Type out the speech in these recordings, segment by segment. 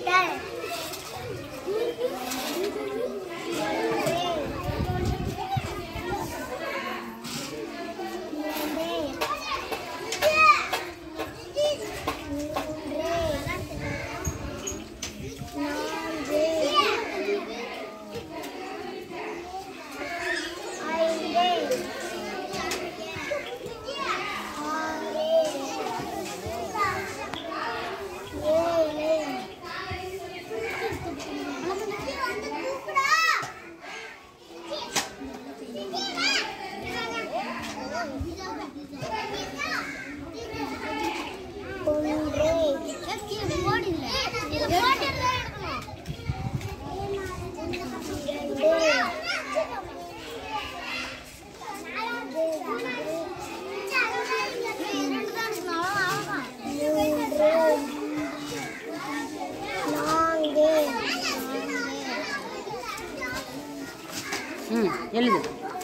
ம் எழுது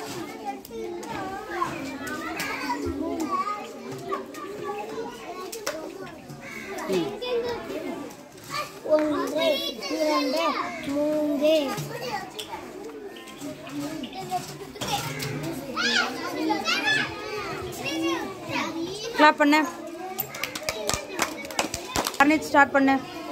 ஒன்று இரண்டு மூன்று கிளாப் பண்ணு பர்னிட் ஸ்டார்ட் பண்ணு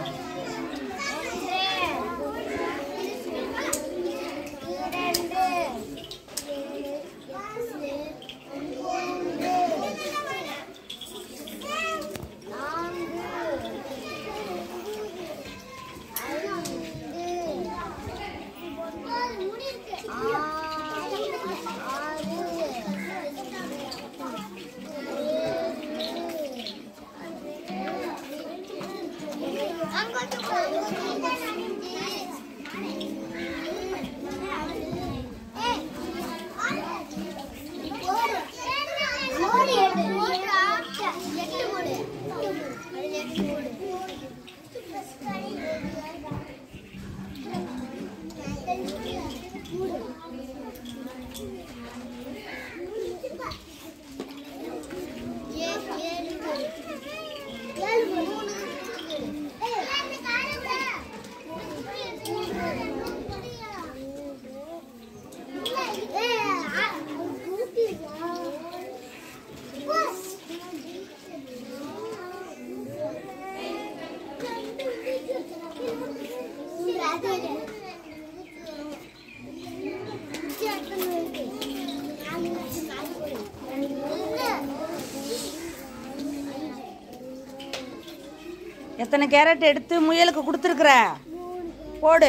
எத்தனை கேரட் எடுத்து முயலுக்கு கொடுத்துருக்குற போடு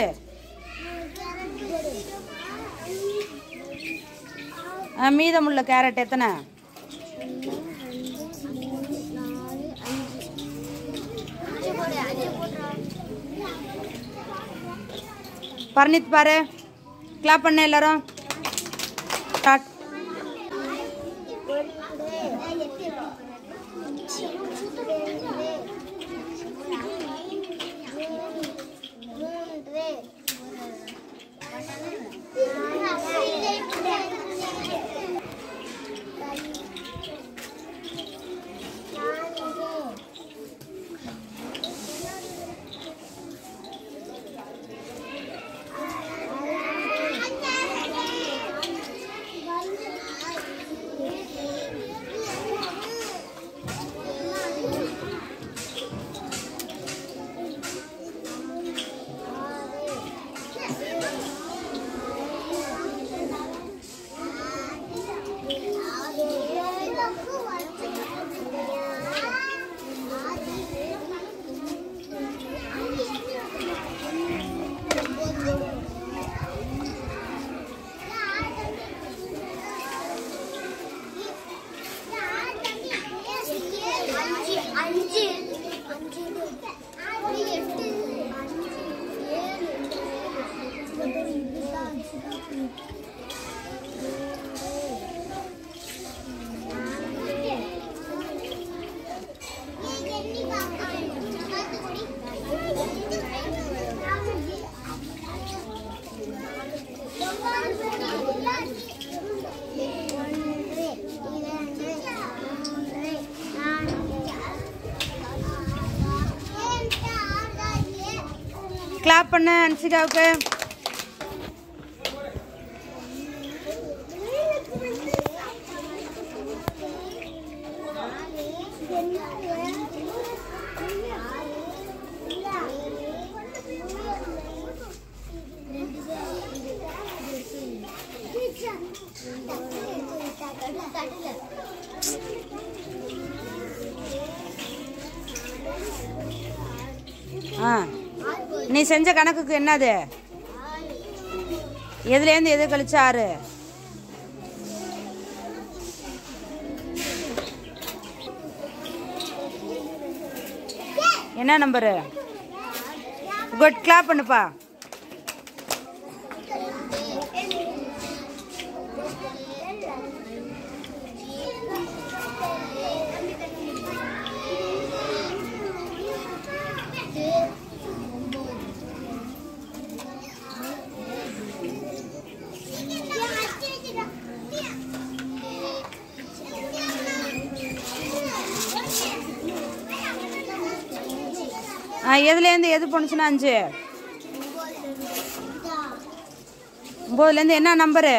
ஆ, மீதமுள்ள கேரட் எத்தனை பர்னித் பாரு கிளாப் பண்ண எல்லாரும் ஸ்டார்ட் அஞ்சு அஞ்சு அஞ்சு ஒரு எட்டு அஞ்சு ஏழு இதுதான் ஒன்று இரண்டு மூன்று நான்கு கிளாப் பண்ணு அன்சிகாவுக்கு ஆ நீ செஞ்ச கணக்குக்கு என்னது எதுலேருந்து எது கழிச்சு ஆறு என்ன நம்பரு குட் கிளாப் பண்ணுப்பா ஆ எதுலேருந்து எது போணுச்சுன்னா அஞ்சு ஒம்போதுலேருந்து என்ன நம்பரு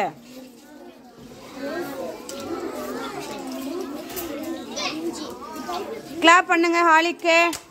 கிளாப் பண்ணுங்க ஹாலிக்கு